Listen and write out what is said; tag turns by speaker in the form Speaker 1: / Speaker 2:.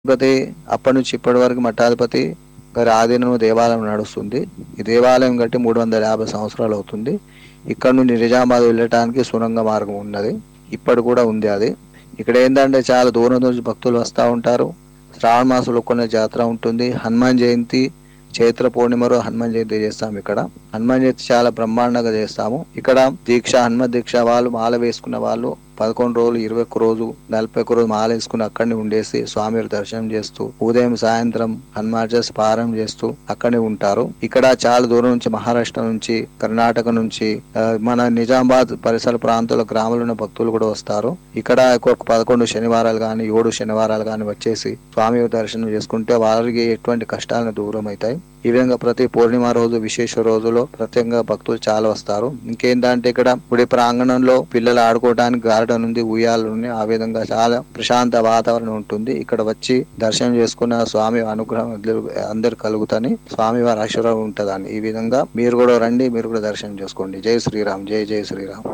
Speaker 1: మఠాధిపతి అప్పటి నుంచి ఇప్పటి వరకు మఠాధిపతి గారి ఆధీనంలో దేవాలయం నడుస్తుంది ఈ దేవాలయం కట్టి మూడు వందల యాభై సంవత్సరాలు అవుతుంది ఇక్కడ నుండి నిజామాబాద్ వెళ్ళటానికి సురంగ మార్గం ఉన్నది ఇప్పటి కూడా ఉంది అది ఇక్కడ ఏంటంటే చాలా దూరం నుంచి భక్తులు వస్తూ ఉంటారు శ్రావణ మాసంలో కొన్ని జాతర ఉంటుంది హనుమాన్ జయంతి చైత్ర పూర్ణిమలో హనుమాన్ జయంతి చేస్తాం ఇక్కడ హనుమాన్ జయంతి చాలా బ్రహ్మాండంగా చేస్తాము ఇక్కడ దీక్ష హనుమత్ దీక్ష వాళ్ళు మాల వేసుకున్న వాళ్ళు పదకొండు రోజులు ఇరవై ఒక్క రోజు నలభై ఒక్క రోజు మాల వేసుకుని అక్కడనే ఉండేసి స్వామి దర్శనం చేస్తూ ఉదయం సాయంత్రం హనుమాన్ చేసి పారాయణ చేస్తూ అక్కడే ఉంటారు ఇక్కడ చాలా దూరం నుంచి మహారాష్ట్ర నుంచి కర్ణాటక నుంచి ఆ, మన నిజామాబాద్ పరిసర ప్రాంతాల గ్రామాల్లో ఉన్న భక్తులు కూడా వస్తారు ఇక్కడ ఒక పదకొండు శనివారాలు కానీ ఏడు శనివారాలు కానీ వచ్చేసి స్వామి దర్శనం చేసుకుంటే వారికి ఎటువంటి కష్టాలను దూరం అవుతాయి ఈ విధంగా ప్రతి పూర్ణిమ రోజు విశేష రోజులో ప్రత్యేకంగా భక్తులు చాలా వస్తారు ఇంకేంటంటే ఇక్కడ గుడి ప్రాంగణంలో పిల్లలు ఆడుకోవడానికి గార్డెన్ ఉంది ఉయ్యాలు ఉన్నాయి ఆ విధంగా చాలా ప్రశాంత వాతావరణం ఉంటుంది ఇక్కడ వచ్చి దర్శనం చేసుకున్న స్వామి అనుగ్రహం అందరూ- అందరు కలుగుతాని స్వామి వారి ఆశీర్వాదం ఉంటుందని ఈ విధంగా మీరు కూడా రండి మీరు కూడా దర్శనం చేసుకోండి జై శ్రీరామ్ జై జై శ్రీరామ్